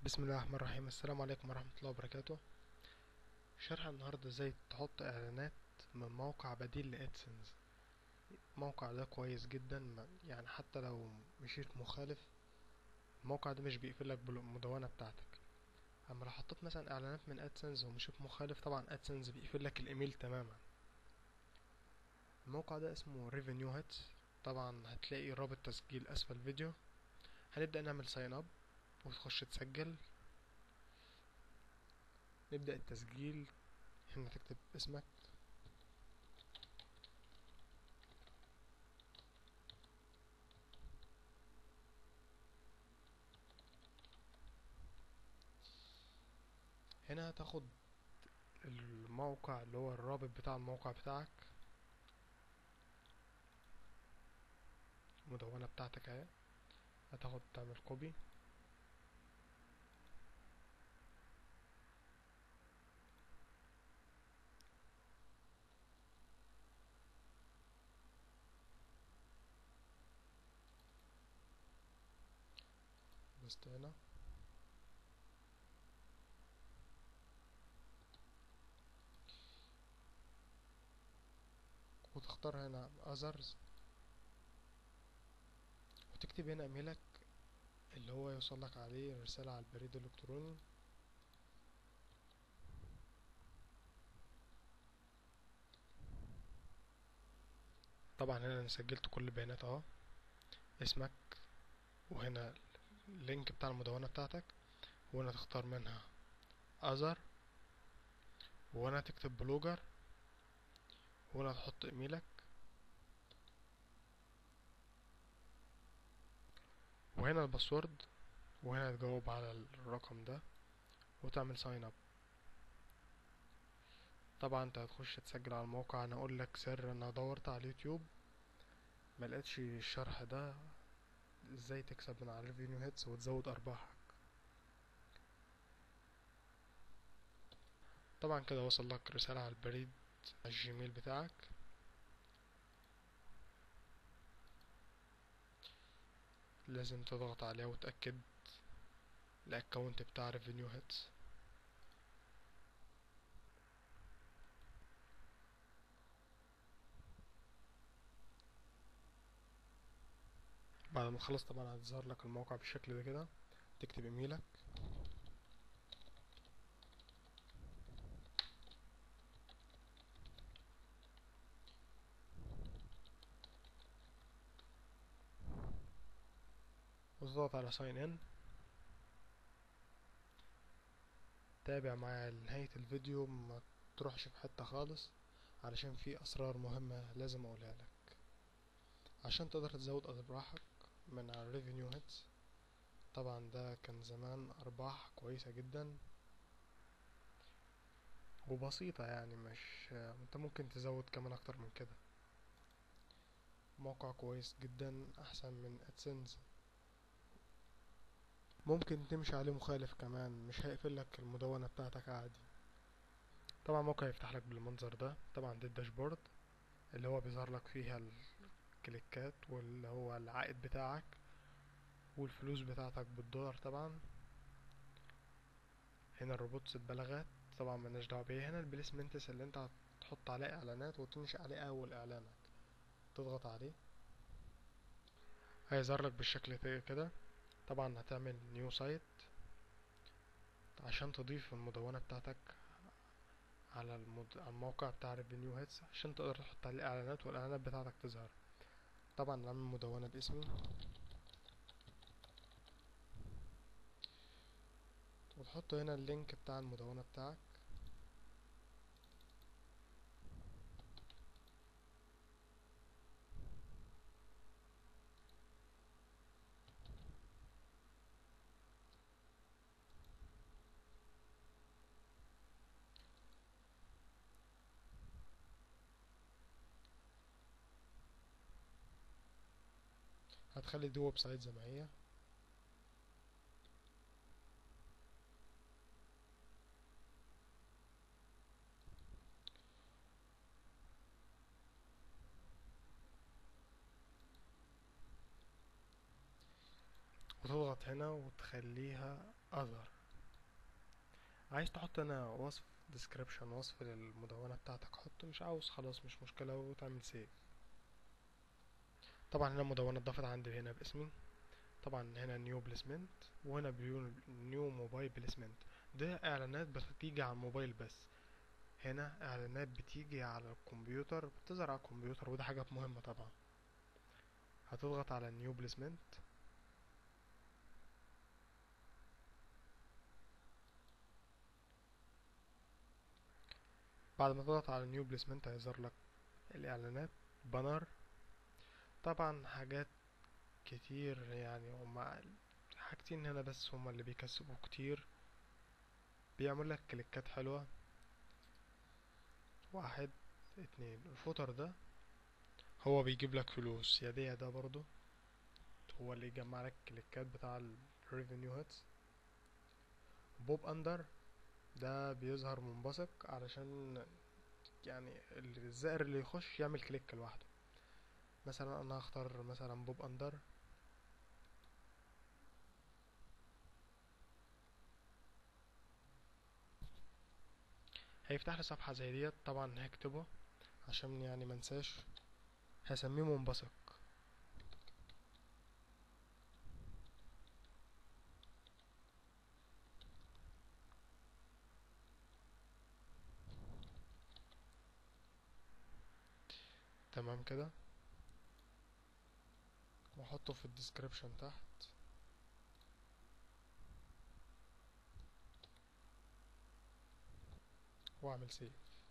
بسم الله الرحمن الرحيم السلام عليكم ورحمة الله وبركاته شرح النهاردة ازاي تحط اعلانات من موقع بديل لادسنس الموقع ده كويس جدا ما- يعني حتى لو مشيت مخالف الموقع ده مش بيقفلك بالمدونة بتاعتك اما لو حطيت مثلا اعلانات من ادسنس ومشيت مخالف طبعا ادسنس بيقفلك الايميل تماما الموقع ده اسمه ريفينيو هاتس طبعا هتلاقي رابط تسجيل اسفل الفيديو هنبدأ نعمل ساين اب وتخش تسجل نبدأ التسجيل هنا تكتب اسمك هنا هتاخد الموقع اللي هو الرابط بتاع الموقع بتاعك المدونة بتاعتك اهي هتاخد تعمل كوبي بس هنا وتختار هنا others وتكتب هنا ايميلك اللي هو يوصلك عليه رسالة على البريد الالكتروني طبعا هنا انا سجلت كل البيانات اهو اسمك وهنا اللينك بتاع المدونة بتاعتك وهنا تختار منها other وهنا تكتب بلوجر وهنا تحط ايميلك وهنا الباسورد وهنا تجاوب على الرقم ده وتعمل ساين اب طبعا انت هتخش تسجل على الموقع انا اقول لك سر انا دورت على اليوتيوب ما لقيتش الشرح ده ازاي تكسب من على ريفينيو هيتس وتزود ارباحك طبعا كده وصل لك رسالة على البريد على الجيميل بتاعك لازم تضغط عليها وتأكد الاكونت بتاع ريفينيو هيتس بعد ما تخلص طبعا هتظهر لك الموقع بالشكل ده كده تكتب ايميلك وتضغط على ساين ان تابع معايا لنهاية الفيديو ما تروحش في حتة خالص علشان في اسرار مهمة لازم اقولها لك عشان تقدر تزود ارباحك من على ريفينيو هيتس طبعا ده كان زمان ارباح كويسة جدا وبسيطة يعني مش انت ممكن تزود كمان اكتر من كده موقع كويس جدا احسن من ادسنس ممكن تمشي عليه مخالف كمان مش هيقفل لك المدونة بتاعتك عادي طبعا موقع يفتح لك بالمنظر ده طبعا ده الداشبورد اللي هو بيظهر لك فيها الكليكات واللي هو العائد بتاعك والفلوس بتاعتك بالدولار طبعا هنا الروبوتس البلاغات طبعا ملناش دعوة بيه هنا البليسمنتس اللي انت هتحط عليه اعلانات وتنشئ عليه اول اعلانك تضغط عليه هيظهر لك بالشكل ده كده طبعا هتعمل نيو سايت عشان تضيف المدونة بتاعتك على المد... على الموقع بتاع ريفينيو هيتس عشان تقدر تحط عليه اعلانات والاعلانات بتاعتك تظهر طبعا نعمل مدونة باسمي وتحط هنا اللينك بتاع المدونة بتاعك هتخلي دي ويب سايت جماعية وتضغط هنا وتخليها other عايز تحط هنا وصف description وصف للمدونة بتاعتك حط مش عاوز خلاص مش مشكلة وتعمل سيف طبعا هنا المدونة اتضافت عندي هنا باسمي طبعا هنا نيو بليسمنت وهنا نيو موبايل بليسمنت ده اعلانات بتيجي على الموبايل بس هنا اعلانات بتيجي على الكمبيوتر بتظهر على الكمبيوتر وده حاجة مهمة طبعا هتضغط على نيو بليسمنت بعد ما تضغط على نيو بليسمنت هيظهر لك الاعلانات بانر طبعا حاجات كتير يعني هما حاجتين هنا بس هما اللي بيكسبوا كتير بيعمل لك كليكات حلوة واحد اتنين الفوتر ده هو بيجيب لك فلوس يا دي يا ده برضو هو اللي يجمع لك الكليكات بتاع الريفينيو هيتس بوب اندر ده بيظهر منبثق علشان يعني الزائر اللي يخش يعمل كليك لوحده مثلا انا هختار مثلا بوب اندر هيفتح لي صفحة زي ديت طبعا هكتبه عشان يعني منساش هسميه منبثق تمام كده واحطه في الديسكريبشن تحت واعمل سيف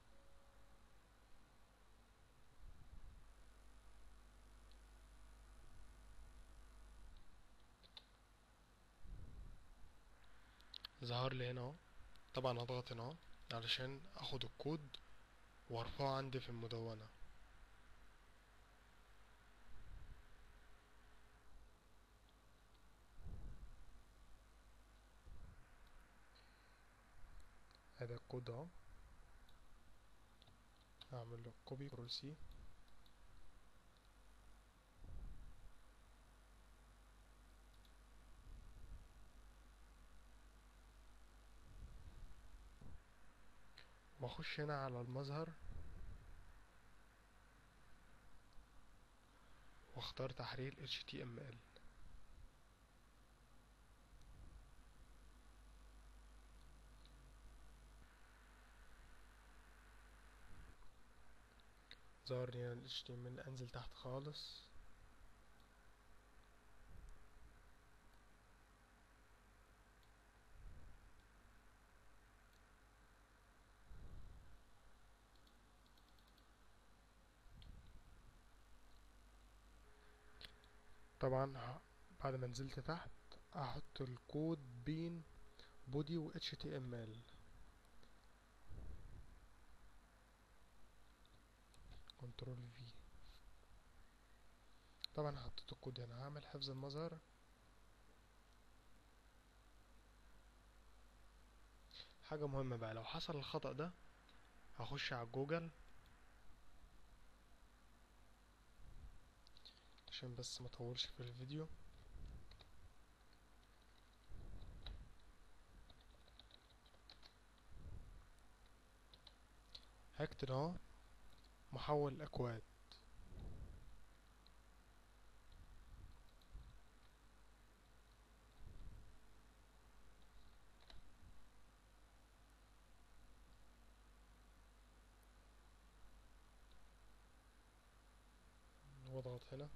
ظهر لي هنا اهو طبعا هضغط هنا اهو علشان اخد الكود وارفعه عندي في المدونة هذا الكود اهو اعمل له كوبي كنترول سي واخش هنا على المظهر واختار تحرير HTML ظهر لي هنا ال HTML انزل تحت خالص طبعا ه- بعد ما نزلت تحت هحط الكود بين بودي و HTML كنترول في طبعا حطيت الكود هنا هعمل حفظ المظهر حاجة مهمة بقى لو حصل الخطأ ده هخش على جوجل عشان بس ما اطولش في الفيديو هكتب اهو محول اكواد واضغط هنا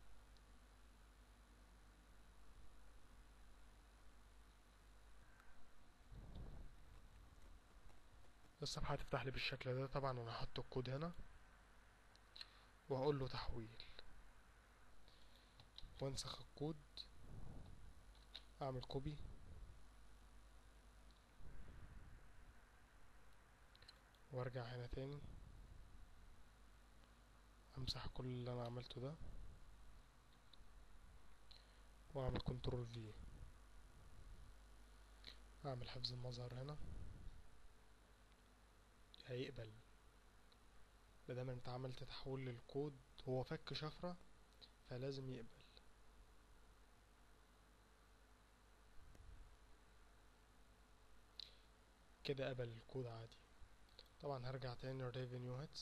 الصفحة هتفتح لي بالشكل ده طبعا انا هحط الكود هنا واقول له تحويل وانسخ الكود اعمل كوبي وارجع هنا تاني امسح كل اللي انا عملته ده واعمل كنترول في اعمل حفظ المظهر هنا هيقبل مادام انت عملت تحويل للكود هو فك شفرة فلازم يقبل كده قبل الكود عادي طبعا هرجع تاني revenue hits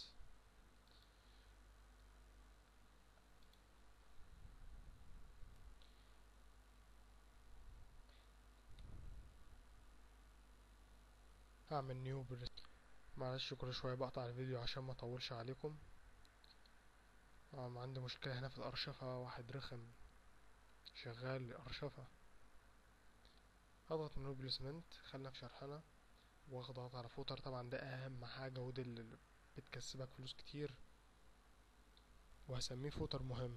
هعمل نيو بريس معلش كل شوية بقطع الفيديو عشان ما اطولش عليكم آه عندي مشكلة هنا في الأرشفة واحد رخم شغال أرشفة اضغط نيو بليسمنت خلينا في شرحنا واضغط على فوتر طبعا ده اهم حاجة ودي اللي بتكسبك فلوس كتير وهسميه فوتر مهم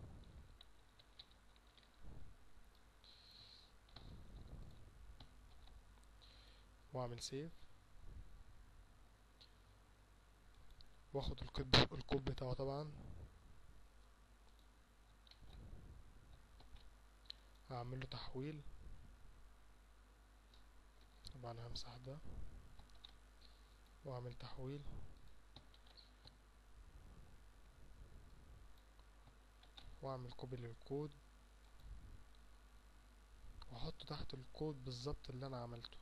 واعمل سيف واخد الكود الكود بتاعه طبعا هعمل له تحويل طبعا همسح ده واعمل تحويل واعمل كوبي للكود واحطه تحت الكود بالظبط اللي انا عملته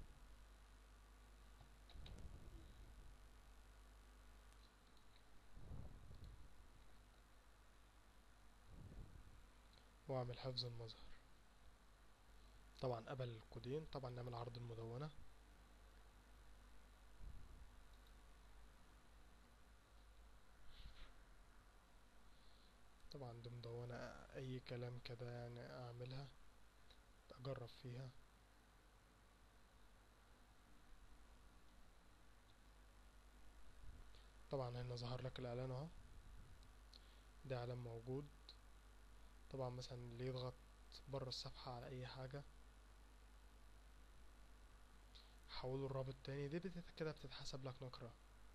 واعمل حفظ المظهر طبعا قبل الكودين طبعا نعمل عرض المدونة طبعا دي مدونة اي كلام كده يعني اعملها اجرب فيها طبعا هنا ظهر لك الاعلان اهو ده اعلان موجود طبعا مثلا اللي يضغط بره الصفحة على اي حاجة حوله الرابط تاني دي بتت كده بتتحسب لك نقرة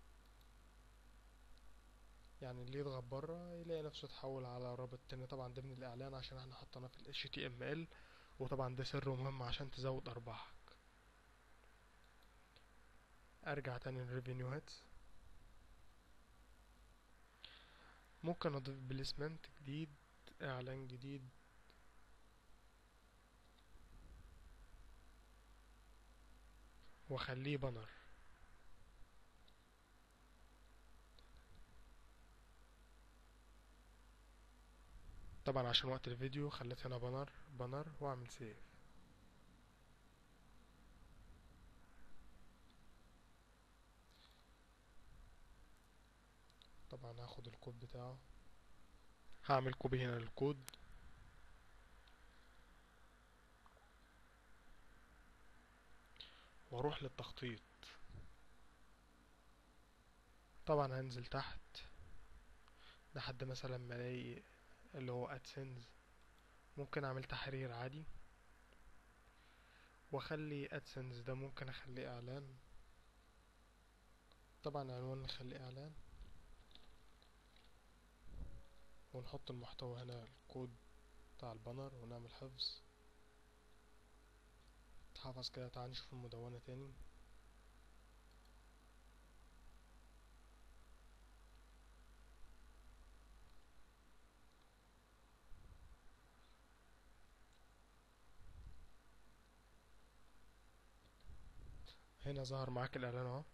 يعني اللي يضغط بره يلاقي نفسه اتحول على رابط تاني طبعا ده من الاعلان عشان احنا حطيناه في ال HTML وطبعا ده سر مهم عشان تزود ارباحك ارجع تاني للريفينيو هيتس ممكن اضيف بليسمنت جديد اعلان جديد واخليه بانر طبعا عشان وقت الفيديو خليت هنا بانر بانر واعمل سيف طبعا هاخد الكود بتاعه هعمل كوبي هنا للكود واروح للتخطيط طبعا هنزل تحت لحد مثلا ما الاقي اللي هو ادسنس ممكن اعمل تحرير عادي واخلي ادسنس ده ممكن اخليه اعلان طبعا عنوان نخليه اعلان ونحط المحتوى هنا الكود بتاع البانر ونعمل حفظ اتحفظ كده تعال نشوف المدونة تاني هنا ظهر معاك الاعلان اهو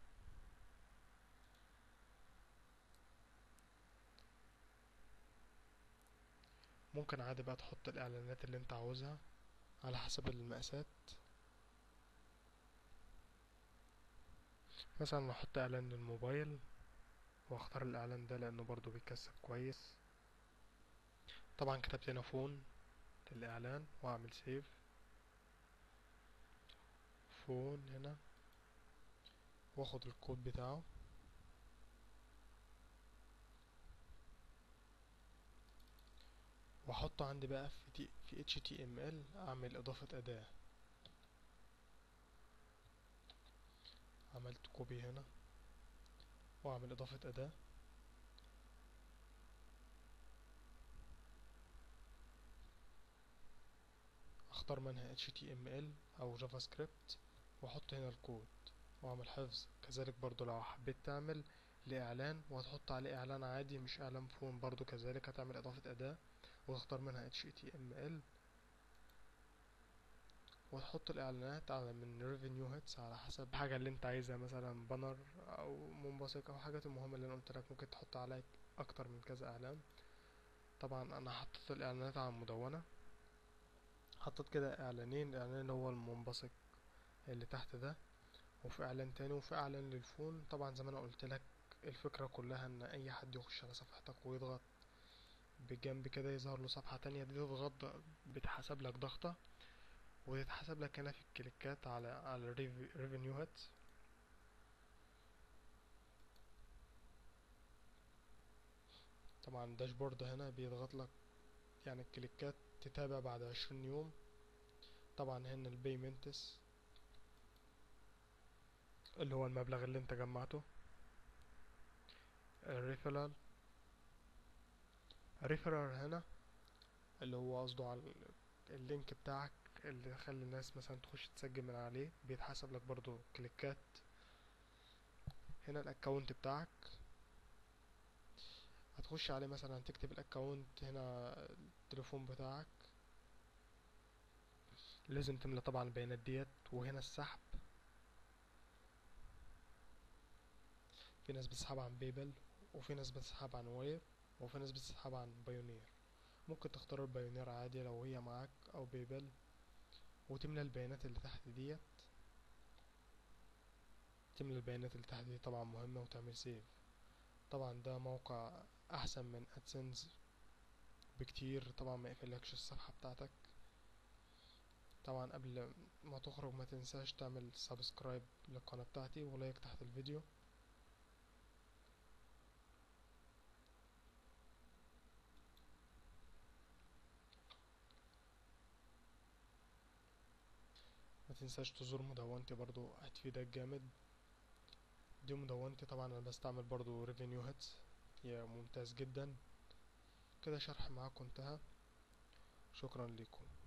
ممكن عادي بقى تحط الاعلانات اللي انت عاوزها على حسب المقاسات مثلا احط اعلان للموبايل واختار الاعلان ده لانه برضو بيكسب كويس طبعا كتبت هنا فون للاعلان واعمل سيف فون هنا واخد الكود بتاعه واحطه عندي بقى في دي في HTML اعمل اضافة اداة عملت كوبي هنا واعمل اضافة اداة اختار منها HTML او جافا سكريبت واحط هنا الكود واعمل حفظ كذلك برضو لو حبيت تعمل لاعلان وهتحط عليه اعلان عادي مش اعلان فون برضو كذلك هتعمل اضافة اداة وتختار منها HTML وتحط الاعلانات على من ريفينيو هيتس على حسب الحاجه اللي انت عايزها مثلا بانر او منبثق او حاجات المهمه اللي انا قلت لك ممكن تحط عليك اكتر من كذا اعلان طبعا انا حطيت الاعلانات على المدونه حطيت كده اعلانين الاعلان اللي هو المنبثق اللي تحت ده وفي اعلان تاني وفي اعلان للفون طبعا زي ما انا قلت لك الفكره كلها ان اي حد يخش على صفحتك ويضغط بجنب كده يظهر له صفحه تانية دي تضغط بتحسب لك ضغطه وتتحسب لك هنا في الكليكات على على ريفينيو هيتس طبعا الداشبورد هنا بيضغط لك يعني الكليكات تتابع بعد عشرين يوم طبعا هنا البيمنتس اللي هو المبلغ اللي انت جمعته الريفرال الريفرال هنا اللي هو قصده على اللينك بتاعك اللي يخلي الناس مثلا تخش تسجل من عليه بيتحسب لك برضو كليكات هنا الاكونت بتاعك هتخش عليه مثلا تكتب الاكونت هنا التليفون بتاعك لازم تملى طبعا البيانات ديت وهنا السحب في ناس بتسحب عن بيبل وفي ناس بتسحب عن واير وفي ناس بتسحب عن بايونير ممكن تختار البايونير عادي لو هي معاك او بيبل وتملى البيانات اللي تحت ديت تملى البيانات اللي تحت دي طبعا مهمة وتعمل سيف طبعا ده موقع احسن من ادسنس بكتير طبعا ما يقفلكش الصفحة بتاعتك طبعا قبل ما تخرج ما تنساش تعمل سبسكرايب للقناة بتاعتي ولايك تحت الفيديو ما تنساش تزور مدونتي برضو هتفيدك جامد دي مدونتي طبعا انا بستعمل برضو ريفينيو هيتس هي ممتاز جدا كده شرح معاكم انتهى شكرا لكم